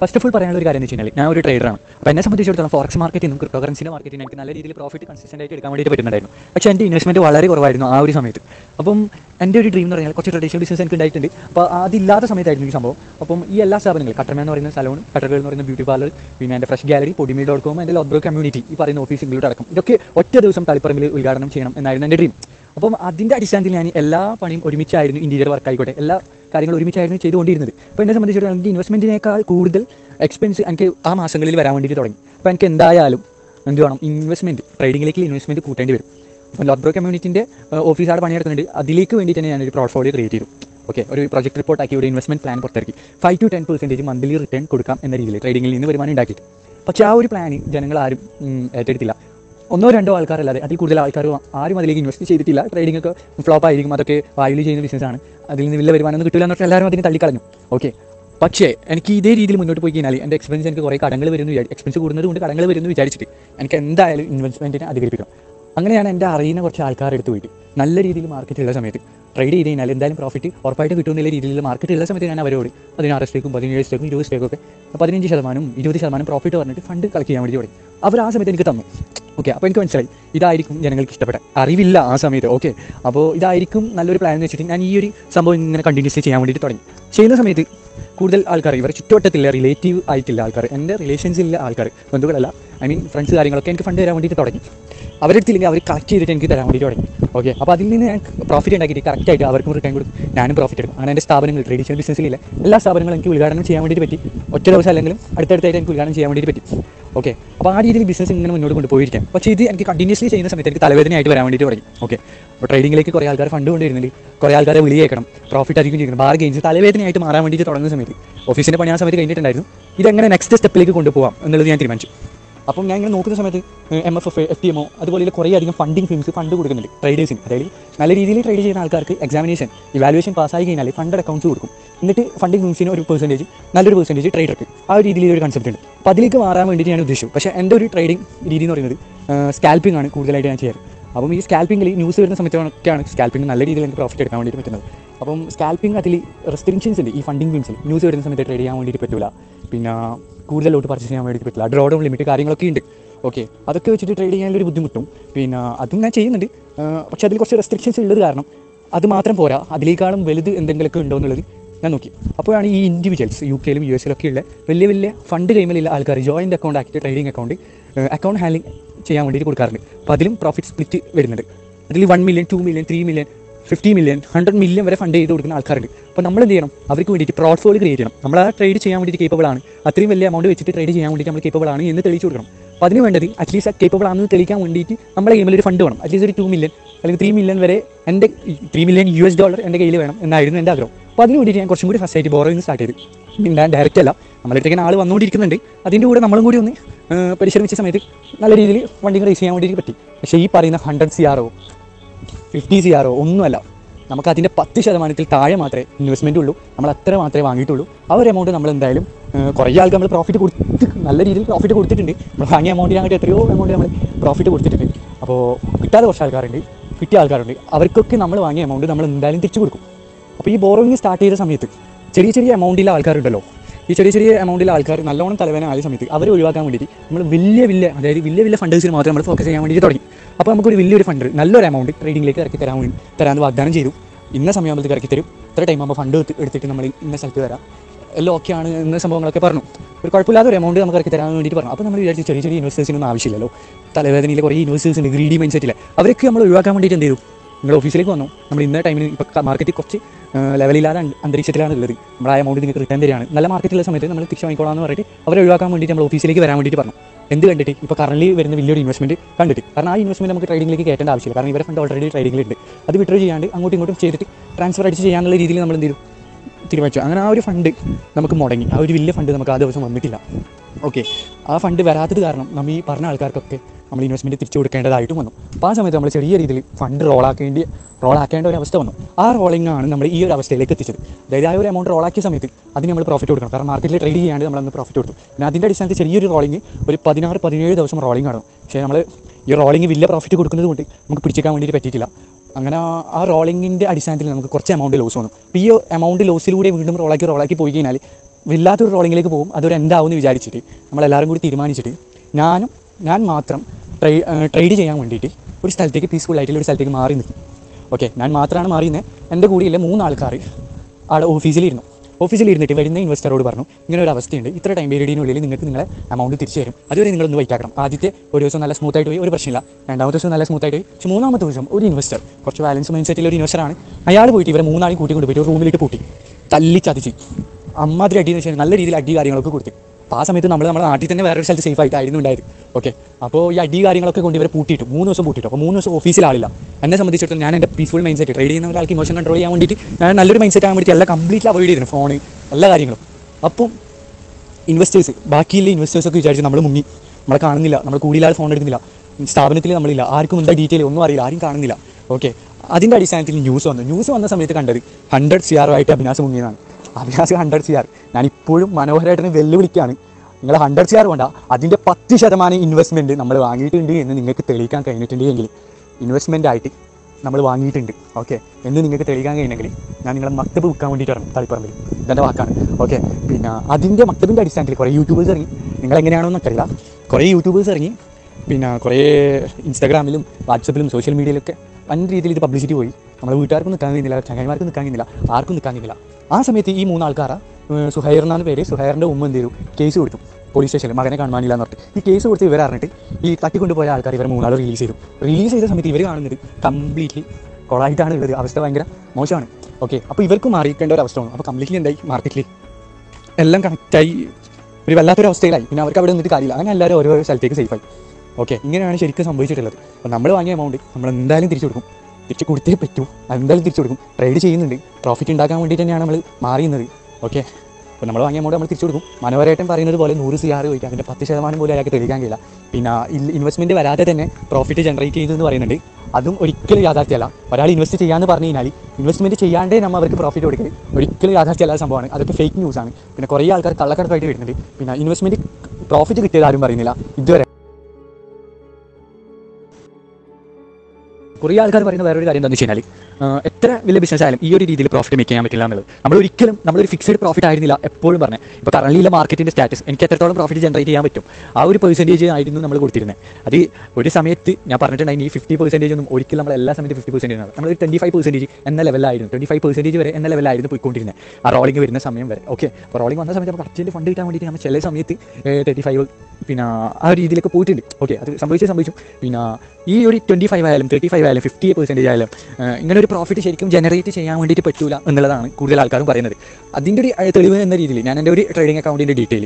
first of all പറയാനുള്ള ഒരു കാര്യം എന്ന് വെച്ച് കഴിഞ്ഞാൽ ഞാൻ ഒരു ട്രേഡറാണ് അപ്പോൾ എന്നെ സംബന്ധിച്ചിടത്തോളം ഫോറക്സ് മാർക്കറ്റിൽ നിന്നും ക്രിപ്റ്റോ കറൻസിൻ്റെ മാർക്കറ്റിൽ എനിക്ക് നല്ല രീതിയിൽ പ്രോഫിറ്റ് കൺസിസ്റ്റൻ്റ് ആയിട്ട് എടുക്കാൻ വേണ്ടിയിട്ട് പറ്റുന്നുണ്ടായിരുന്നു പക്ഷേ എൻ്റെ ഇൻവെസ്റ്റ്മെൻറ്റ് വളരെ കുറവായിരുന്നു ആ ഒരു സമയത്ത് അപ്പം എൻ്റെ ഒരു ഡ്രീം എന്ന് പറഞ്ഞാൽ കുറച്ച് ട്രഡീഷണൽ ബിസിനസ് എനിക്ക് ഉണ്ടായിട്ടുണ്ട് അപ്പോൾ അതില്ലാത്ത സമയത്തായിരുന്നു ഈ സംഭവം അപ്പം ഈ എല്ലാ സ്ഥാപനങ്ങളും കട്ടർമാൻ എന്ന് പറയുന്ന സലൂൺ കട്ടറുകൾ എന്ന് പറയുന്ന ബ്യൂട്ടി പാർലർ പിന്നെ എൻ്റെ ഫ്രഷ് ഗാലറി പൊടിമി ഡോട്ട് കോം എൻ്റെ ലോബ്രോ കമ്മ്യൂണിറ്റി ഈ പറയുന്ന ഓഫീസ് ഇൻക്ലൂഡ് അടക്കം ഇതൊക്കെ ഒറ്റ ദിവസം തളിപ്പറമ്പിൽ ഉദ്ഘാടനം ചെയ്യണം എന്നായിരുന്നു എൻ്റെ ഡ്രീം അപ്പം അതിൻ്റെ അടിസ്ഥാനത്തിൽ ഞാൻ എല്ലാ പണിയും ഒരുമിച്ചായിരുന്നു ഇൻറ്റീരിയർ വർക്ക് ആയിക്കോട്ടെ എല്ലാ കാര്യങ്ങളും ഒരുമിച്ചായിരുന്നു ചെയ്തുകൊണ്ടിരുന്നത് അപ്പോൾ എന്നെ സംബന്ധിച്ചിടത്തോളം എനിക്ക് ഇൻവെസ്റ്റ്മെൻറ്റിനേക്കാൾ കൂടുതൽ എക്സ്പെൻസ് എനിക്ക് ആ മാസങ്ങളിൽ വരാൻ വേണ്ടിയിട്ട് തുടങ്ങി അപ്പോൾ എനിക്ക് എന്തായാലും എന്ത് വേണം ഇൻവെസ്റ്റ്മെൻറ്റ് ട്രേഡിങ്ങിലേക്ക് ഇൻവെസ്റ്റ്മെൻറ്റ് കൂട്ടേണ്ടി വരും അപ്പോൾ ലോബ്രോ കമ്മ്യൂണിറ്റിൻ്റെ ഓഫീസ് അവിടെ പണിയെടുക്കുന്നുണ്ട് അതിലേക്ക് വേണ്ടി തന്നെ ഞാനൊരു പോർട്ട്ഫോളിയോ ക്രിയേറ്റ് ചെയ്തു ഓക്കെ ഒരു പ്രൊജക്ട് റിപ്പോർട്ട് ആക്കി ഒരു ഇൻവെസ്റ്റ്മെൻറ്റ് പ്ലാൻ പുറത്തിറക്കി five to ten percentage monthly return കൊടുക്കാം എന്ന രീതിയിൽ ട്രേഡിങ്ങിൽ നിന്ന് വരുമാനം ഉണ്ടാക്കിയിട്ട് പക്ഷേ ആ ഒരു പ്ലാൻ ജനങ്ങൾ ആരും ഉം, ഏറ്റെടുത്തില്ല ഒന്നോ രണ്ടോ ആൾക്കാരല്ലാതെ അതിൽ കൂടുതൽ ആൾക്കാർ ആരും അതിലേക്ക് ഇൻവെസ്റ്റ് ചെയ്തിട്ടില്ല ട്രേഡിംഗ് ഒക്കെ ഫ്ലോപ്പ് ആയിരിക്കും അതൊക്കെ വായുവിൽ ചെയ്യുന്ന ബിസിനസ്സാണ് അതിൽ നിന്ന് വലിയ വരുമാനം ഒന്നും കിട്ടില്ല എന്നിട്ട് എല്ലാവരും അതിന് തള്ളിക്കളഞ്ഞു ഓക്കെ പക്ഷേ എനിക്ക് ഇതേ രീതിയിൽ മുന്നോട്ട് പോയി കഴിഞ്ഞാൽ എൻ്റെ എക്സ്പെൻസ് എനിക്ക് കുറേ കടങ്ങൾ വരുന്നു വിചാരിച്ചു എക്സ്പെൻസ് കൂടുന്നത് കൊണ്ട് കടങ്ങൾ വരുന്നു വിചാരിച്ചിട്ട് എനിക്ക് എന്തായാലും ഇൻവെസ്റ്റ്മെൻറ്റിനെ അധികരിപ്പിക്കണം അങ്ങനെയാണ് എൻ്റെ അറിയുന്ന കുറച്ച് ആൾക്കാർ എടുത്ത് പോയിട്ട് നല്ല രീതിയിൽ മാർക്കറ്റ് ഉള്ള സമയത്ത് ട്രേഡ് ചെയ്ത് കഴിഞ്ഞാൽ എന്തായാലും പ്രോഫിറ്റ് ഉറപ്പായിട്ട് കിട്ടുന്ന രീതിയിൽ മാർക്കറ്റ് ഉള്ള സമയത്ത് ഞാൻ അവരോട് പതിനാറ് സ്റ്റേക്കും പതിനേഴ് സ്റ്റേക്കും ഇരുപത് സ്റ്റേക്കൊക്കെ പതിനഞ്ച് ശതമാനം ഇരുപത് ശതമാനം പ്രോഫിറ്റ് പറഞ്ഞിട്ട് ഫണ്ട് കളക്ട് ചെയ്യാൻ വേണ്ടി തുടങ്ങി അവർ ആ സമയത്ത് എനിക്ക് തന്നു ഓക്കെ അപ്പോൾ എനിക്ക് മനസ്സിലായി ഇതായിരിക്കും ജനങ്ങൾക്ക് ഇഷ്ടപ്പെട്ട അറിവില്ല ആ സമയത്ത് ഓക്കെ അപ്പോൾ ഇതായിരിക്കും നല്ലൊരു പ്ലാൻ എന്ന് വെച്ചിട്ട് ഞാൻ ഈ ഒരു സംഭവം ഇങ്ങനെ കണ്ടിന്യൂസ്ലി ചെയ്യാൻ വേണ്ടിയിട്ട് തുടങ്ങി ചെയ്യുന്ന സമയത്ത് കൂടുതൽ ആൾക്കാർ ഇവർ ചുറ്റുവട്ടത്തില്ല റിലേറ്റീവ് ആയിട്ടില്ല ആൾക്കാർ എൻ്റെ റിലേഷൻസിലുള്ള ആൾക്കാർ ബന്ധുക്കളല്ല ഐ മീൻ ഫ്രണ്ട്സ് കാര്യങ്ങളൊക്കെ എനിക്ക് ഫണ്ട് തരാൻ വേണ്ടിയിട്ട് തുടങ്ങി അവരെടുത്തില്ലെങ്കിൽ അവർ കളക്ട് ചെയ്തിട്ട് എനിക്ക് തരാൻ വേണ്ടിയിട്ട് തുടങ്ങി ഓക്കെ അപ്പോൾ അതിൽ നിന്ന് ഞാൻ പ്രോഫിറ്റ് ഉണ്ടാക്കിയിട്ട് കറക്റ്റായിട്ട് അവർക്കും റിട്ടേൺ കൊടുക്കും ഞാനും പ്രോഫിറ്റ് എടുക്കും അങ്ങനെ എൻ്റെ സ്ഥാപനങ്ങൾ ട്രഡീഷണൽ ബിസിനസ്സിലെ എല്ലാ സ്ഥാപനങ്ങളും എനിക്ക് ഉദ്ഘാടനം ചെയ്യാൻ വേണ്ടിയിട്ട് പറ്റി ഒറ്റ ദിവസം അല്ലെങ്കിലും അടുത്തടുത്തായിട്ട് എനിക്ക് ഉദ്ഘാടനം ചെയ്യാൻ വേണ്ടിയിട്ട് പറ്റി ഓക്കെ അപ്പോൾ ആ രീതിയിൽ ബിസിനസ് ഇങ്ങനെ മുന്നോട്ട് കൊണ്ടുപോയിരിക്കാം പക്ഷേ ഇത് എനിക്ക് കണ്ടിന്യൂസ്ലി ചെയ്യുന്ന സമയത്ത് എനിക്ക് തലവേദനയായിട്ട് വരാൻ വേണ്ടിയിട്ട് തുടങ്ങി ഓക്കെ അപ്പോൾ ട്രേഡിങ്ങിലേക്ക് കുറേ ആൾക്കാർ ഫണ്ട് കൊണ്ടുവരുന്നുണ്ട് കുറേ ആൾക്കാരെ വിളി കേൾക്കണം പ്രോഫിറ്റ് അധികം ചെയ്യണം ബാർ ഗെയിൻസ് തലവേദനയായിട്ട് മാറാൻ വേണ്ടിയിട്ട് തുടങ്ങുന്ന സമയത്ത് ഓഫീസിൻ്റെ പണി ആ സമയത്ത് കഴിഞ്ഞിട്ടുണ്ടായിരുന്നു ഇതെങ്ങനെ നെക്സ്റ്റ് സ്റ്റെപ്പിലേക്ക് കൊണ്ടുപോകാം എന്നുള്ളത് ഞാൻ തീരുമാനിച്ചു അപ്പം ഞാൻ ഇങ്ങനെ നോക്കുന്ന സമയത്ത് M F F F T എമ്മോ അതുപോലെ കുറേ അധികം ഫണ്ടിങ് ഫീംസ് ഫണ്ട് കൊടുക്കുന്നുണ്ട് ട്രേഡേഴ്സിന് അതായത് നല്ല രീതിയിൽ ട്രേഡ് ചെയ്യുന്ന ആൾക്കാർക്ക് എക്സാമിനേഷൻ ഇവാലുവേഷൻ പാസ്സായി കഴിഞ്ഞാൽ ഫണ്ട് അക്കൗണ്ട്സ് കൊടുക്കും എന്നിട്ട് ഫണ്ടിങ് ഫീംസിന് ഒരു പെർസെൻറ്റേജ് നല്ലൊരു പെർസെൻറ്റേജ് ട്രേഡർക്ക് ആ ഒരു രീതിയിൽ ഒരു കൺസെപ്റ്റ് ഉണ്ട് അപ്പോൾ അതിലേക്ക് മാറാൻ വേണ്ടിയിട്ട് ഞാൻ ഉദ്ദേശിച്ചു പക്ഷേ എൻ്റെ ഒരു ട്രേഡിംഗ് രീതി എന്ന് പറയുന്നത് സ്കാൽപ്പിംഗ് ആണ് കൂടുതലായിട്ട് ഞാൻ ചെയ്യാറ് അപ്പം ഈ സ്കാൽപ്പിംഗിൽ ന്യൂസ് വരുന്ന സമയത്തൊക്കെയാണ് സ്കാൽപ്പിംഗ് നല്ല രീതിയിൽ എനിക്ക് പ്രോഫിറ്റ് എടുക്കാൻ വേണ്ടിയിട്ട് പറ്റുന്നത് അപ്പം സ്കാൽപ്പിംഗ് അതിൽ റെസ്ട്രിക്ഷൻസ് ഉണ്ട് ഈ ഫണ്ടിങ് ഫീംസിൽ ന്യൂസ് വരുന്ന സമയത്ത് ട്രേഡ് ചെയ്യാൻ വേണ്ടിയിട്ട് പറ്റില്ല പിന്നെ കൂടുതൽ ലോട്ട് പർച്ചേസ് ചെയ്യാൻ വേണ്ടിയിട്ട് പറ്റില്ല ഡ്രോഡും ലിമിറ്റ് കാര്യങ്ങളൊക്കെ ഉണ്ട് ഓക്കെ അതൊക്കെ വെച്ചിട്ട് ട്രേഡ് ചെയ്യാനൊരു ബുദ്ധിമുട്ടും പിന്നെ അതും ഞാൻ ചെയ്യുന്നുണ്ട് ആ, പക്ഷേ അതിൽ കുറച്ച് റെസ്ട്രിക്ഷൻസ് ഉള്ളത് കാരണം അത് മാത്രം പോരാ അതിലേക്കാളും വലുത് എന്തെങ്കിലുമൊക്കെ ഉണ്ടോ എന്നുള്ളത് ഞാൻ നോക്കി അപ്പോഴാണ് ഈ ഇൻഡിവിജ്വൽസ് യു കെയിലും യു എസിലൊക്കെ ഉള്ള വലിയ വലിയ ഫണ്ട് കൈമിലുള്ള ആൾക്കാർ ജോയിൻറ്റ് അക്കൗണ്ട് ആക്കിയിട്ട് ട്രേഡിംഗ് അക്കൗണ്ട് അക്കൗണ്ട് ഹാൻഡിലിംഗ് ചെയ്യാൻ വേണ്ടിയിട്ട് കൊടുക്കാറുണ്ട് അപ്പോൾ അതിലും പ്രോഫിറ്റ് സ്പ്ലിറ്റ് വരുന്നുണ്ട് അതിൽ one million two million three million fifty million hundred million വരെ ഫണ്ട് ചെയ്ത് കൊടുക്കുന്ന ആൾക്കാരുണ്ട് അപ്പോൾ നമ്മൾ എന്ത് ചെയ്യണം അവർക്ക് വേണ്ടിയിട്ട് പോർട്ട്ഫോളിയോ ക്രിയേറ്റ് ചെയ്യണം നമ്മൾ ആ ട്രേഡ് ചെയ്യാൻ വേണ്ടിയിട്ട് കേപ്പബിൾ ആണ് അത്രയും വലിയ എമൗണ്ട് വെച്ചിട്ട് ട്രേഡ് ചെയ്യാൻ വേണ്ടിയിട്ട് നമ്മൾ കേപ്പബിൾ ആണ് എന്ന് തെളിയിച്ചു കൊടുക്കണം അപ്പോൾ അതിന് വേണ്ടത് അറ്റ്ലീസ്റ്റ് കേപ്പബിൾ ആണെന്ന് തെളിയിക്കാൻ വേണ്ടിയിട്ട് നമ്മളെ കയ്യിൽ ഒരു ഫണ്ട് വേണം അറ്റ്ലീസ്റ്റ് ഒരു ടു മില്യൺ അല്ലെങ്കിൽ ത്രീ മില്യൺ വരെ എൻ്റെ ത്രീ മില്യൺ യു എസ് ഡോളർ എൻ്റെ കയ്യിൽ വേണം എന്നായിരുന്നു എൻ്റെ ആഗ്രഹം അപ്പോൾ അതിന് വേണ്ടിയിട്ട് ഞാൻ കുറച്ചും കൂടി ഫസ്റ്റ് ആയിട്ട് ബോറോയിന്ന് സ്റ്റാർട്ട് ചെയ്തു ഞാൻ ഡയറക്റ്റ് അല്ല നമ്മളടുത്തേക്ക് ആൾ വന്നുകൊണ്ടിരിക്കുന്നുണ്ട് അതിൻ്റെ കൂടെ നമ്മളും കൂടി ഒന്ന് ആ, പരിശ്രമിച്ച സമയത്ത് നല്ല രീതിയിൽ വണ്ടികൾ റേസ് ചെയ്യാൻ വേണ്ടിയിട്ട് പറ്റി പക്ഷേ ഈ പറയുന്ന ഹൺഡ്രഡ് സി ആറോ ഫിഫ്റ്റി സി ആറോ ഒന്നുമല്ല നമുക്ക് അതിൻ്റെ പത്ത് ശതമാനത്തിൽ താഴെ മാത്രമേ ഇൻവെസ്റ്റ്മെൻ്റ് ഉള്ളൂ നമ്മൾ അത്ര മാത്രമേ വാങ്ങിയിട്ടുള്ളൂ ആ ഒരു എമൗണ്ട് നമ്മൾ എന്തായാലും ഏഹ്, കുറേ ആൾക്ക് നമ്മൾ പ്രോഫിറ്റ് കൊടുത്ത് നല്ല രീതിയിൽ പ്രോഫിറ്റ് കൊടുത്തിട്ടുണ്ട് നമ്മൾ വാങ്ങിയ എമൗണ്ടിനങ്ങോട്ട് എത്രയോ എമൗണ്ട് നമ്മൾ പ്രോഫിറ്റ് കൊടുത്തിട്ടുണ്ട് അപ്പോൾ കിട്ടാതെ കുറച്ച് ആൾക്കാരുണ്ട് കിട്ടിയ ആൾക്കാരുണ്ട് അവർക്കൊക്കെ നമ്മൾ വാങ്ങിയ എമൗണ്ട് നമ്മൾ എന്തായാലും തിരിച്ചു കൊടുക്കും അപ്പോൾ ഈ ബോറോയിങ് സ്റ്റാർട്ട് ചെയ്ത സമയത്ത് ചെറിയ ചെറിയ എമൗണ്ടിലെ ആൾക്കാരുണ്ടല്ലോ ഈ ചെറിയ ചെറിയ എമൗണ്ടിലെ ആൾക്കാർ നല്ലോണം തലവേദന ആയ സമയത്ത് അവരെ ഒഴിവാക്കാൻ വേണ്ടിയിട്ട് നമ്മൾ വലിയ വലിയ അതായത് വലിയ വലിയ ഫണ്ടേഴ്സിന് മാത്രം നമ്മൾ ഫോക്കസ് ചെയ്യാൻ വേണ്ടിയിട്ട് തുടങ്ങി അപ്പോൾ നമുക്കൊരു വലിയൊരു ഫണ്ട് നല്ലൊരു എമൗണ്ട് ട്രേഡിംഗിലേക്ക് ഇറക്കി തരാൻ വേണ്ടി തരാമെന്ന് വാഗ്ദാനം ചെയ്തു ഇന്ന സമയമാകുമ്പോഴത്തേക്ക് ഇറക്കി തരും ഇത്ര ടൈം ആകുമ്പോൾ ഫണ്ട് എടുത്തിട്ട് നമ്മൾ ഇന്ന സ്ഥലത്ത് വരാം എല്ലാം ഓക്കെ ആണ് എന്ന സംഭവങ്ങളൊക്കെ പറഞ്ഞു ഒരു കുഴപ്പമില്ലാത്ത ഒരു എമൗണ്ട് നമുക്ക് ഇറക്കി തരാൻ വേണ്ടിയിട്ട് പറഞ്ഞു അപ്പോൾ നമ്മൾ വിചാരിച്ചു ചെറിയ ചെറിയ ഇൻവെസ്റ്റേഴ്സിനൊന്നും ആവശ്യമില്ലല്ലോ തലവേദനയിൽ കുറേ ഇൻവെസ്റ്റേഴ്സ് ഉണ്ട് ഗ്രീഡി മൈൻഡ് സെറ്റില്ല അവരൊക്കെ നമ്മൾ ഒഴിവാക്കാൻ വേണ്ടിയിട്ട് എന്ത് ചെയ്തു നിങ്ങൾ ഓഫീസിലേക്ക് വന്നു നമ്മൾ ഇന്ന ടൈമിൽ ഇപ്പോൾ മാർക്കറ്റ് കുറച്ച് ലെവലില്ലാതെ അന്ത- അന്തരീക്ഷത്തിലാണ് ഉള്ളത് നമ്മൾ ആ എമൗണ്ട് നിങ്ങൾക്ക് റിട്ടേൺ തരികയാണ് നല്ല മാർക്കറ്റുള്ള സമയത്ത് നമ്മൾ തിരിച്ചു വാങ്ങിക്കോളാം എന്ന് പറഞ്ഞിട്ട് അവരെ ഒഴിവാക്കാൻ വേണ്ടിയിട്ട് നമ്മൾ ഓഫീസിലേക്ക് വരാൻ വേണ്ടിയിട്ട് പറഞ്ഞു എന്ത് കണ്ടിട്ട് ഇപ്പോൾ കറന്റ് വരുന്ന വലിയൊരു ഇൻവെസ്റ്റ്മെന്റ് കണ്ടിട്ട് കാരണം ആ ഇൻവെസ്റ്റ്മെന്റ് നമുക്ക് ട്രേഡിംഗിലേക്ക് കയറ്റേണ്ട ആവശ്യമില്ല കാരണം ഇവരെ ഫണ്ട് ഓൾറെഡി ട്രേഡിംഗിലുണ്ട് അത് വിഡ്രോ ചെയ്യാണ്ട് അങ്ങോട്ടും ഇങ്ങോട്ടും ചെയ്തിട്ട് ട്രാൻസ്ഫർ അടിച്ച് ചെയ്യാനുള്ള രീതിയിൽ നമ്മൾ എന്ത് ചെയ്തു തീരുമാനിച്ചു അങ്ങനെ ആ ഒരു ഫണ്ട് നമുക്ക് മുടങ്ങി ആ ഒരു വലിയ ഫണ്ട് നമുക്ക് ആ ദിവസം വന്നിട്ടില്ല ഓക്കെ ആ ഫണ്ട് വരാത്തത് കാരണം നമ്മൾ ഈ പറഞ്ഞ ആൾക്കാർക്കൊക്കെ നമ്മൾ ഇൻവെസ്റ്റ്മെൻറ്റ് തിരിച്ചു കൊടുക്കേണ്ടതായിട്ടും വന്നു അപ്പോൾ ആ സമയത്ത് നമ്മൾ ചെറിയ രീതിയിൽ ഫണ്ട് റോളാക്കേണ്ടി റോളാക്കേണ്ട ഒരു അവസ്ഥ വന്നു ആ റോളിംഗ് ആണ് നമ്മൾ ഈ ഒരു അവസ്ഥയിലേക്ക് എത്തിച്ചത് അതായത് ആ ഒരു എമൗണ്ട് റോളാക്കിയ സമയത്ത് അതിന് നമ്മൾ പ്രോഫിറ്റ് കൊടുക്കണം കാരണം മാർക്കറ്റിൽ ട്രേഡ് ചെയ്യാണ്ട് നമ്മൾ അന്ന് പ്രോഫിറ്റ് കൊടുത്തു പിന്നെ അതിൻ്റെ അടിസ്ഥാനത്തിൽ ചെറിയൊരു റോളിംഗ് ഒരു പതിനാറ് പതിനേഴ് ദിവസം റോളിംഗ് ആണ് പക്ഷേ നമ്മൾ ഈ റോളിംഗ് വലിയ പ്രോഫിറ്റ് കൊടുക്കുന്നത് കൊണ്ട് നമുക്ക് പിടിച്ചേക്കാൻ വേണ്ടിയിട്ട് പറ്റിയിട്ടില്ല അങ്ങനെ ആ- ആ റോളിങ്ങിൻ്റെ അടിസ്ഥാനത്തിൽ നമുക്ക് കുറച്ച് എമൗണ്ട് ലോസ് വന്നു അപ്പോൾ ഈ എമൗണ്ട് ലോസിലൂടെ വീണ്ടും റോളാക്കി റോളാക്കി പോയി കഴിഞ്ഞാൽ വല്ലാത്തൊരു റോളിങ്ങിലേക്ക് പോകും അതൊരു എന്താവുമെന്ന് വിചാരിച്ചിട്ട് നമ്മളെല്ലാവരും കൂടി തീരുമാനിച്ചിട്ട് ഞാനും ഞാൻ മാത്രം ട്രേ ട്രേഡ് ചെയ്യാൻ വേണ്ടിയിട്ട് ഒരു സ്ഥലത്തേക്ക് പീസ്ഫുൾ ആയിട്ടുള്ള ഒരു സ്ഥലത്തേക്ക് മാറി നിൽക്കും ഓക്കെ ഞാൻ മാത്രമാണ് മാറിയുന്നത് എൻ്റെ കൂടെയുള്ള മൂന്ന് ആൾക്കാർ അവിടെ ഓഫീസിലിരുന്നു ഓഫീസിൽ ഇരുന്നിട്ട് വരുന്ന ഇൻവെസ്റ്ററോട് പറഞ്ഞു ഇങ്ങനെ ഒരു അവസ്ഥയുണ്ട് ഇത്ര ടൈം പീരീഡിനുള്ളിൽ നിങ്ങൾക്ക് നിങ്ങളെ എമൗണ്ട് തിരിച്ചു തരും അതുവരെ നിങ്ങളൊന്ന് വെയിറ്റ് ആക്കണം ആദ്യത്തെ ഒരു ദിവസം നല്ല സ്മൂത്ത് ആയിട്ട് പോയി ഒരു പ്രശ്നമില്ല രണ്ടാമത്തെ ദിവസം നല്ല സ്മൂത്ത് ആയിട്ട് പോയി പക്ഷേ മൂന്നാമത്തെ ദിവസം ഒരു ഇൻവെസ്റ്റർ കുറച്ച് ബാലൻസ് മൈൻഡ് സെറ്റിൽ ഒരു ഇൻവെസ്റ്ററാണ് അയാൾ പോയിട്ട് ഇവരെ മൂന്നാളും കൂട്ടി കൊണ്ടുപോയിട്ട് ഒരു റൂമിലിട്ട് പൂട്ടി തല്ലി ചതിച്ച് അമ്മാതിരി അടി എന്ന് വെച്ചാൽ നല്ല രീതിയിൽ അടി കാര്യങ്ങളൊക്കെ കൊടുത്ത് അപ്പോൾ ആ സമയത്ത് നമ്മൾ നമ്മുടെ നാട്ടിൽ തന്നെ വേറൊരു സ്ഥലത്ത് സേഫ് ആയിട്ടായിരുന്നു ഉണ്ടായത് ഓക്കെ അപ്പോൾ ഈ അടി കാര്യങ്ങളൊക്കെ കൊണ്ട് ഇവരെ പൂട്ടിയിട്ടു മൂന്ന് ദിവസം പൂട്ടിയിട്ടു അപ്പോൾ മൂന്ന് ദിവസം ഓഫീസിൽ ആളില്ല എന്നെ സംബന്ധിച്ചിടത്തോളം ഞാൻ എൻ്റെ പീസ്ഫുൾ മൈൻഡ് സെറ്റ് ട്രേഡ് ചെയ്യുന്ന ഒരാൾക്ക് ഇമോഷൻ കൺട്രോൾ ചെയ്യാൻ വേണ്ടിയിട്ട് ഞാൻ നല്ലൊരു മൈൻഡ് സെറ്റ് ആകാൻ വേണ്ടി എല്ലാം കംപ്ലീറ്റ്ലി അവോയ്ഡ് ചെയ്തിരുന്നു ഫോൺ എല്ലാ കാര്യങ്ങളും അപ്പം ഇൻവെസ്റ്റേഴ്സ് ബാക്കിയുള്ള ഇൻവെസ്റ്റേഴ്സ് ഒക്കെ വിചാരിച്ച് നമ്മൾ മുങ്ങി നമ്മളെ കാണുന്നില്ല നമ്മൾ കൂടിയില്ലാതെ ഫോൺ എടുക്കുന്നില്ല സ്ഥാപനത്തിൽ നമ്മളില്ല ആർക്കും എന്താ ഡീറ്റെയിൽ ഒന്നും അറിയില്ല ആരും കാണുന്നില്ല ഓക്കെ അതിൻ്റെ അടിസ്ഥാനത്തിൽ ന്യൂസ് വന്നു ന്യൂസ് വന്ന സമയത്ത് കണ്ടത് ഹൺഡ്രഡ് സി ആറുമായിട്ട് അഭിനാസ് മുങ്ങിയതാണ് അഭിനാസ് ഹൺഡ്രഡ് സി ആർ ഞാൻ ഇപ്പോഴും മനോഹരമായിട്ട് വെല്ലുവിളിക്കുകയാണ് നിങ്ങൾ ഹൺഡ്രഡ് സി ആർ വേണ്ട അതിൻ്റെ പത്ത് ശതമാനം ഇൻവെസ്റ്റ്മെൻറ്റ് നമ്മൾ വാങ്ങിയിട്ടുണ്ട് എന്ന് നിങ്ങൾക്ക് തെളിയിക്കാൻ കഴിഞ്ഞിട്ടുണ്ട് എങ്കിൽ ഇൻവെസ്റ്റ്മെൻ്റ് ആയിട്ട് നമ്മൾ വാങ്ങിയിട്ടുണ്ട് ഓക്കെ എന്ന് നിങ്ങൾക്ക് തെളിയിക്കാൻ കഴിയുമെങ്കിൽ ഞാൻ നിങ്ങളെ മക്തബ് വിൽക്കാൻ വേണ്ടിയിട്ട് ഇറങ്ങും തളിപ്പറമ്പിൽ ഇതെൻ്റെ വാക്കാണ് ഓക്കെ പിന്നെ അതിൻ്റെ മക്തബിൻ്റെ അടിസ്ഥാനത്തിൽ കുറേ യൂട്യൂബേഴ്സ് ഇറങ്ങി നിങ്ങൾ എങ്ങനെയാണോ എന്നൊക്കെറിയില്ല കുറേ യൂട്യൂബേഴ്സ് ഇറങ്ങി പിന്നെ കുറേ ഇൻസ്റ്റാഗ്രാമിലും വാട്സപ്പിലും സോഷ്യൽ മീഡിയയിലൊക്കെ വൻ രീതിയിൽ ഇത് പബ്ലിസിറ്റി പോയി നമ്മളെ വീട്ടുകാർക്കും നിൽക്കാൻ കഴിയുന്നില്ല ചങ്ങായിമാർക്കും നിൽക്കാൻ കഴിയുന്നില്ല ആർക്കും നിൽക്കാൻ കഴിയുന്നില്ല ആ സമയത്ത് ഈ മൂന്നാൾക്കാരാ സുഹൈർ എന്നാണ് പേര് സുഹൈറിൻ്റെ ഉമ്മ എന്ത് ചെയ്തു കേസ് കൊടുത്തു പോലീസ് സ്റ്റേഷനിൽ മകനെ കാണാനില്ല എന്ന് പറഞ്ഞിട്ട് ഈ കേസ് കൊടുത്ത് ഇവർ അറിഞ്ഞിട്ട് ഈ തട്ടിക്കൊണ്ടുപോയ ആൾക്കാർ ഇവരെ മൂന്നാൾ റിലീസ് ചെയ്തു റിലീസ് ചെയ്ത സമയത്ത് ഇവർ കാണുന്നത് കംപ്ലീറ്റ്ലി കൊളായിട്ടാണ് ഉള്ളത് അവസ്ഥ ഭയങ്കര മോശമാണ് ഓക്കെ അപ്പോൾ ഇവർക്ക് മാറിക്കേണ്ട ഒരു അവസ്ഥ വന്നു അപ്പോൾ കംപ്ലീറ്റ്ലി എന്തായി മാർക്കറ്റിൽ എല്ലാം കണക്റ്റായി ഒരു വല്ലാത്തൊരു അവസ്ഥയിലായി പിന്നെ അവർക്ക് അവിടെ നിന്നിട്ട് കാര്യമില്ല അങ്ങനെ എല്ലാവരും ഓരോ സ്ഥലത്തേക്ക് സേഫായി ഓക്കെ ഇങ്ങനെയാണ് ശരിക്കും സംഭവിച്ചിട്ടുള്ളത് അപ്പോൾ നമ്മൾ വാങ്ങിയ എമൗണ്ട് നമ്മൾ എന്തായാലും തിരിച്ചു കൊടുക്കും തിരിച്ചു കൊടുത്തേ പറ്റൂ എന്തായാലും തിരിച്ചു കൊടുക്കും ട്രേഡ് ചെയ്യുന്നുണ്ട് പ്രോഫിറ്റ് ഉണ്ടാക്കാൻ വേണ്ടിയിട്ട് തന്നെയാണ് നമ്മൾ മാറിയുന്നത് ഓക്കെ അപ്പോൾ നമ്മൾ വാങ്ങിയ എമൗണ്ട് നമ്മൾ തിരിച്ചു കൊടുക്കും മനോഹരമായിട്ടും പറയുന്നത് പോലെ നൂറ് സി ആറ് ചോദിക്കാം അതിൻ്റെ പത്ത് ശതമാനം പോലും അയാൾക്ക് തെളിയിക്കാൻ കഴിയില്ല പിന്നെ ഇൻവെസ്റ്റ്മെൻറ്റ് വരാതെ തന്നെ പ്രോഫിറ്റ് ജനറേറ്റ് ചെയ്തു എന്ന് പറയുന്നുണ്ട് അതും ഒരിക്കലും യാഥാർത്ഥ്യമല്ല ഒരാൾ ഇൻവെസ്റ്റ് ചെയ്യാന്ന് പറഞ്ഞു കഴിഞ്ഞാൽ ഇൻവെസ്റ്റ്മെൻറ്റ് ചെയ്യാണ്ടേ നമ്മൾ അവർക്ക് പ്രോഫിറ്റ് കൊടുക്കൽ ഒരിക്കലും യാഥാർത്ഥ്യമല്ലാത്ത സംഭവമാണ് അതൊക്കെ ഫേക്ക് ന്യൂസാണ് പിന്നെ കുറേ ആൾക്കാർ കള്ളക്കടത്തായിട്ട് വരുന്നുണ്ട് പിന്നെ ഇൻവെസ്റ്റ്മെൻറ്റ് പ്രോഫിറ്റ് കിട്ടിയത് ആരും പറയുന്നില്ല ഇതുവരെ കുറേ ആൾക്കാർ പറയുന്ന വേറൊരു കാര്യം എന്താണെന്ന് വെച്ച് കഴിഞ്ഞാൽ എത്ര വലിയ ബിസിനസ് ആയാലും ഈ ഒരു രീതിയിൽ പ്രോഫിറ്റ് മേക്ക് ചെയ്യാൻ പറ്റില്ല എന്നുള്ളത് നമ്മൾ ഒരിക്കലും നമ്മളൊരു ഫിക്സഡ് പ്രോഫിറ്റ് ആയിരുന്നില്ല എപ്പോഴും പറഞ്ഞത് ഇപ്പോൾ കറൻലിയിലെ മാർക്കറ്റിൻ്റെ സ്റ്റാറ്റസ് എനിക്ക് എത്രത്തോളം പ്രോഫിറ്റ് ജനറേറ്റ് ചെയ്യാൻ പറ്റും ആ ഒരു പെർസെൻറ്റേജ് ആയിരുന്നു നമ്മൾ കൊടുത്തിരുന്നത് അത് ഒരു സമയത്ത് ഞാൻ പറഞ്ഞിട്ടുണ്ടെങ്കിൽ ഈ ഫിഫ്റ്റി പെർസെൻറ്റേജ് ഒന്നും ഒരിക്കലും നമ്മൾ എല്ലാ സമയത്ത് ഫിഫ്റ്റി പെർസെൻറ്റേജ് നമ്മൾ ട്വൻറ്റി ഫൈവ് പെർസെൻറ്റേജ് എന്ന ലെവലായിരുന്നു ട്വൻറ്റി ഫൈവ് പെർസെൻറ്റേജ് വരെ എന്ന ലെവലായിരുന്നു പോയിക്കൊണ്ടിരുന്നത് ആ റോളിംഗ് വരുന്ന സമയം വരെ ഓക്കെ അപ്പോൾ റോളിംഗ് വന്ന സമയത്ത് നമുക്ക് അർജൻറ്റ് ഫണ്ട് കിട്ടാൻ വേണ്ടിയിട്ട് നമ്മൾ ചില സമയത്ത് തേർട്ടി ഫൈവ് പിന്നെ ആ ഒരു രീതിയിലൊക്കെ പോയിട്ടുണ്ട് ഓക്കെ അത് സംഭവിച്ചേ സംഭവിച്ചു പിന്നെ ഈ ഒരു ട്വൻറ്റി ഫൈവ് ആയാലും തേർട്ടി ഫൈവ് ആയാലും ഫിഫ്റ്റി പെർസെൻറ്റേജ് ആയാലും ഏഹ് ഇങ്ങനെ ഒരു പ്രോഫിറ്റ് ശരിക്കും ജനറേറ്റ് ചെയ്യാൻ വേണ്ടിയിട്ട് പറ്റൂല എന്നുള്ളതാണ് കൂടുതൽ ആൾക്കാരും പറയുന്നത് അതിൻ്റെ ഒരു ഏഹ് തെളിവ് എന്ന രീതിയിൽ ഞാൻ എൻ്റെ ഒരു ട്രേഡിംഗ് അക്കൗണ്ടിൻ്റെ ഡീറ്റെയിൽ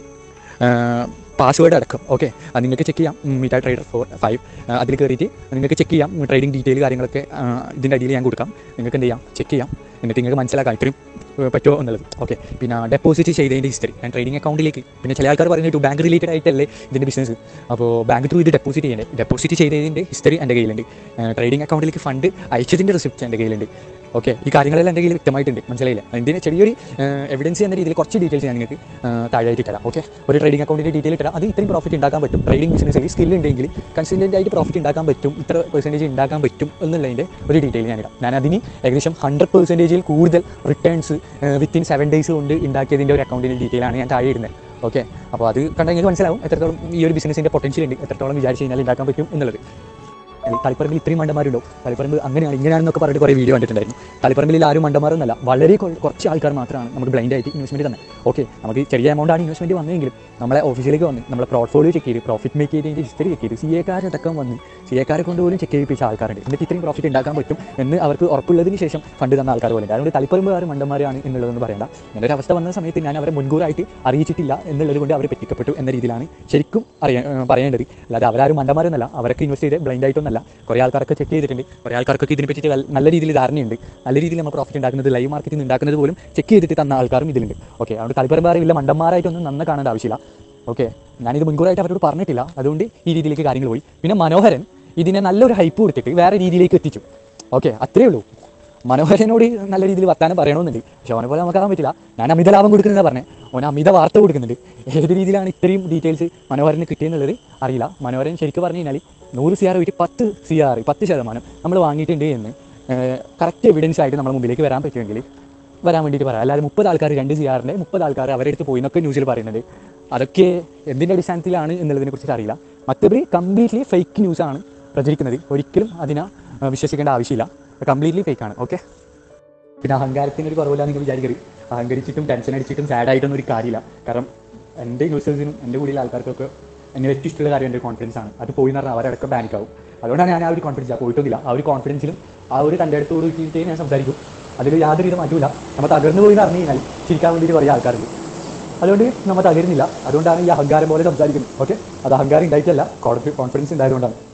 പാസ്വേഡ് അടക്കം ഓക്കെ അത് നിങ്ങൾക്ക് ചെക്ക് ചെയ്യാം മീറ്റ ട്രേഡർ ഫോർ ഫൈവ് അതിൽ കയറിയിട്ട് നിങ്ങൾക്ക് ചെക്ക് ചെയ്യാം ട്രേഡിംഗ് ഡീറ്റെയിൽ കാര്യങ്ങളൊക്കെ ആ, ഇതിൻ്റെ അടിയിൽ ഞാൻ കൊടുക്കാം നിങ്ങൾക്ക് എന്ത് ചെയ്യാം ചെക്ക് ചെയ്യാം എന്നിട്ട് നിങ്ങൾക്ക് മനസ്സിലാക്കാം ഇത്രയും ഏഹ് പറ്റുമോ എന്നുള്ളത് ഓക്കെ പിന്നെ ഡെപ്പോസിറ്റ് ചെയ്തതിൻ്റെ ഹിസ്റ്ററി ഞാൻ ട്രേഡിംഗ് അക്കൗണ്ടിലേക്ക് പിന്നെ ചില ആൾക്കാർ പറയുന്നത് ബാങ്ക് റിലേറ്റഡ് ആയിട്ടല്ലേ ഇതിൻ്റെ ബിസിനസ് അപ്പോൾ ബാങ്ക് ത്രൂ ഇത് ഡെപ്പോസിറ്റ് ചെയ്യേണ്ടത് ഡെപ്പോസിറ്റ് ചെയ്തതിൻ്റെ ഹിസ്റ്ററി എൻ്റെ കയ്യിലുണ്ട് ട്രേഡിംഗ് അക്കൗണ്ടിലേക്ക് ഫണ്ട് അയച്ചതിൻ്റെ റിസിപ്റ്റ് എൻ്റെ കയ്യിലുണ്ട് ഓക്കെ ഈ കാര്യങ്ങളെല്ലാം എൻ്റെ കയ്യിൽ വ്യക്തമായിട്ടുണ്ട് മനസ്സിലായില്ല അതിൻ്റെ ചെറിയൊരു എവിഡൻസ് എന്ന രീതിയിൽ കുറച്ച് ഡീറ്റെയിൽസ് ഞാൻ നിങ്ങൾക്ക് താഴെയായിട്ട് തരാം ഓക്കെ ഒരു ട്രേഡിംഗ് അക്കൗണ്ടിൻ്റെ ഡീറ്റെയിൽ തരാം അത് ഇത്രയും പ്രോഫിറ്റ് ഉണ്ടാക്കാൻ പറ്റും ട്രേഡിംഗ് ബിസിനസ്സിൽ സ്കിൽ ഉണ്ടെങ്കിൽ കൺസിസ്റ്റൻ്റ് ആയിട്ട് പ്രോഫിറ്റ് ഉണ്ടാക്കാൻ പറ്റും ഇത്ര പെർസെൻറ്റേജ് ഉണ്ടാക്കാൻ പറ്റും എന്നുള്ളതിൻ്റെ ഒരു ഡീറ്റെയിൽ ഞാനിടാം ഞാൻ അതിന് ഏകദേശം ഹൺഡ്രഡ് പെർസെൻറ്റേജിൽ കൂടുതൽ റിട്ടേൺസ് വിത്തിൻ സെവൻ ഡേയ്സ് കൊണ്ട് ഉണ്ടാക്കിയതിൻ്റെ ഒരു അക്കൗണ്ടിൻ്റെ ഡീറ്റെയിലാണ് ഞാൻ താഴെ ഇടുന്നത് ഓക്കെ അപ്പോൾ അത് കണ്ടാൽ നിങ്ങൾക്ക് മനസ്സിലാവും എത്രത്തോളം ഈ ഒരു ബിസിനസ്സിൻ്റെ പൊട്ടൻഷ്യൽ ഉണ്ട് എത്രത്തോളം വിചാരിച്ച് കഴിഞ്ഞാൽ ഉണ്ടാക്കാൻ പറ്റും എന്നുള്ളത് തളിപ്പറമ്പിൽ ഇത്രയും മണ്ടന്മാരുണ്ടോ തളിപ്പറമ്പ് അങ്ങനെയാണ് ഇങ്ങനെയാണെന്നൊക്കെ പറഞ്ഞിട്ട് കുറേ വീഡിയോ കണ്ടിട്ടുണ്ടായിരുന്നു തളിപ്പറമ്പിൽ ആരും മണ്ടന്മാരൊന്നല്ല വളരെ കൊ- കുറച്ച് ആൾക്കാർ മാത്രമാണ് നമുക്ക് ബ്ലൈൻഡ് ആയിട്ട് ഇൻവെസ്റ്റ്മെൻറ്റ് തന്നെ ഓക്കെ നമുക്ക് ചെറിയ എമൗണ്ട് ആണ് ഇൻവെസ്റ്റ്മെൻറ്റ് വന്നെങ്കിലും നമ്മളെ ഓഫീസിലേക്ക് വന്ന് നമ്മളെ പോർട്ട്ഫോളിയോ ചെക്ക് ചെയ്ത് പ്രോഫിറ്റ് മേക്ക് ചെയ്തതിൻ്റെ ഹിസ്റ്ററി ചെക്ക് ചെയ്ത് സി എക്കാരടക്കം വന്ന് സി എക്കാരെ കൊണ്ട് പോലും ചെക്ക് ചെയ്യിപ്പിച്ച ആൾക്കാരുണ്ട് എന്നിട്ട് ഇത്രയും പ്രോഫിറ്റ് ഉണ്ടാക്കാൻ പറ്റും എന്ന് അവർക്ക് ഉറപ്പുള്ളതിന് ശേഷം ഫണ്ട് തന്ന ആൾക്കാർ പോലെ അതുകൊണ്ട് തളിപ്പറമ്പുകാർ മണ്ടന്മാരാണ് എന്നുള്ളതൊന്നും പറയണ്ട ഇങ്ങനെ ഒരു അവസ്ഥ വന്ന സമയത്ത് ഞാൻ അവരെ മുൻകൂറായിട്ട് അറിയിച്ചിട്ടില്ല എന്നുള്ളത് കൊണ്ട് അവർ പറ്റിക്കപ്പെട്ടു എന്ന രീതിയിലാണ് ശരിക്കും അറിയാൻ ഏഹ് പറയേണ്ടത് അല്ലാതെ അവരാരും മണ്ടന്മാരൊന്നല്ല അവരൊക്കെ ഇൻവെസ്റ്റ് ചെയ്ത് ബ്ലൈൻഡ് ആയിട്ടൊന്നല്ല കുറേ ആൾക്കാരൊക്കെ ചെക്ക് ചെയ്തിട്ടുണ്ട് കുറേ ആൾക്കാർക്കൊക്കെ ഇതിനെ പറ്റിയിട്ട് വൽ- നല്ല രീതിയിൽ ധാരണയുണ്ട് നല്ല രീതിയിൽ നമ്മൾ പ്രോഫിറ്റ് ഉണ്ടാക്കുന്നത് ലൈവ് മാർക്കറ്റിൽ നിന്ന് ഉണ്ടാക്കുന്നത് പോലും ചെക്ക് ചെയ്തിട്ട് തന്ന ആൾക്കാരും ഇതിലുണ്ട് ഓക്കെ അതുകൊണ്ട് തളിപ്പറമ്പാറും ഇല്ല മണ്ടന്മാരായിട്ടൊന്നും നന്ന കാണേണ്ട ആവശ്യമില്ല ഓക്കെ ഞാനിത് മുൻകൂറായിട്ട് അവരോട് പറഞ്ഞിട്ടില്ല അതുകൊണ്ട് ഈ രീതിയിലേക്ക് കാര്യങ്ങൾ പോയി പിന്നെ മനോഹരൻ ഇതിനെ നല്ലൊരു ഹൈപ്പ് കൊടുത്തിട്ട് വേറെ രീതിയിലേക്ക് എത്തിച്ചു ഓക്കെ അത്രേ ഉള്ളൂ മനോഹരനോട് നല്ല രീതിയിൽ വർത്താനം പറയണമെന്നുണ്ട് പക്ഷെ അവനെ പോലെ നമുക്കാകാൻ പറ്റില്ല ഞാൻ അമിത ലാഭം കൊടുക്കുന്നതാ പറഞ്ഞത് അവൻ അമിത വാർത്ത കൊടുക്കുന്നുണ്ട് ഏത് രീതിയിലാണ് ഇത്രയും ഡീറ്റെയിൽസ് മനോഹരന് കിട്ടിയെന്നുള്ളത് അറിയില്ല മനോഹരൻ ശരിക്കും പറഞ്ഞു കഴിഞ്ഞാൽ നൂറ് സി ആർ പോയിട്ട് പത്ത് സി ആർ പത്ത് ശതമാനം നമ്മൾ വാങ്ങിയിട്ടുണ്ട് എന്ന് കറക്റ്റ് എവിഡൻസ് ആയിട്ട് നമ്മുടെ മുമ്പിലേക്ക് വരാൻ പറ്റുമെങ്കിൽ വരാൻ വേണ്ടിയിട്ട് പറയാം അല്ലാതെ മുപ്പത് ആൾക്കാർ രണ്ട് ചെയ്യാറുണ്ട് മുപ്പത് ആൾക്കാർ അവരുടെ അടുത്ത് പോയി എന്നൊക്കെ ന്യൂസിൽ പറയുന്നത് അതൊക്കെ എന്തിൻ്റെ അടിസ്ഥാനത്തിലാണ് എന്നുള്ളതിനെ കുറിച്ച് അറിയില്ല മറ്റവർ കംപ്ലീറ്റ്ലി ഫേക്ക് ന്യൂസാണ് പ്രചരിക്കുന്നത് ഒരിക്കലും അതിനെ ആ, വിശ്വസിക്കേണ്ട ആവശ്യമില്ല കംപ്ലീറ്റ്ലി ഫേക്കാണ് ഓക്കെ പിന്നെ അഹങ്കാരത്തിന് ഒരു കുറവില്ല നിങ്ങൾ വിചാരിക്കരുത് അഹങ്കരിച്ചിട്ടും ടെൻഷൻ അടിച്ചിട്ടും സാഡ് ആയിട്ടൊന്നും ഒരു കാര്യമില്ല കാരണം എൻ്റെ യൂസേഴ്സിനും എൻ്റെ കൂടെയുള്ള ആൾക്കാർക്കൊക്കെ എന്നെ ഏറ്റവും ഇഷ്ടമുള്ള കാര്യം എൻ്റെ കോൺഫിഡൻസ് ആണ് അത് പോയി എന്ന് പറഞ്ഞാൽ അവരടക്കം പാനിക് ആവും അതുകൊണ്ടാണ് ഞാൻ ആ ഒരു കോൺഫിഡൻസ് പോയിട്ടൊന്നുമില്ല ആ ഒരു കോൺഫിഡൻസിലും ആ ഒരു കണ്ടെടുത്തോട് കൂട്ടിയിട്ടേ ഞാൻ സംസാരിക്കും അതിൽ യാതൊരു വിധ മാറ്റമില്ല നമ്മൾ തകർന്നു പോയി എന്ന് അറിഞ്ഞു കഴിഞ്ഞാൽ ചിരിക്കാൻ വേണ്ടിയിട്ട് കുറേ ആൾക്കാരുണ്ട് അതുകൊണ്ട് നമ്മൾ തകരുന്നില്ല അതുകൊണ്ടാണ് ഈ അഹങ്കാരം പോലെ സംസാരിക്കുന്നത് ഓക്കെ അത് അഹങ്കാരം ഉണ്ടായിട്ടല്ല കോൺഫിഡൻസ് ഉണ്ടായതുകൊണ്ടാണ്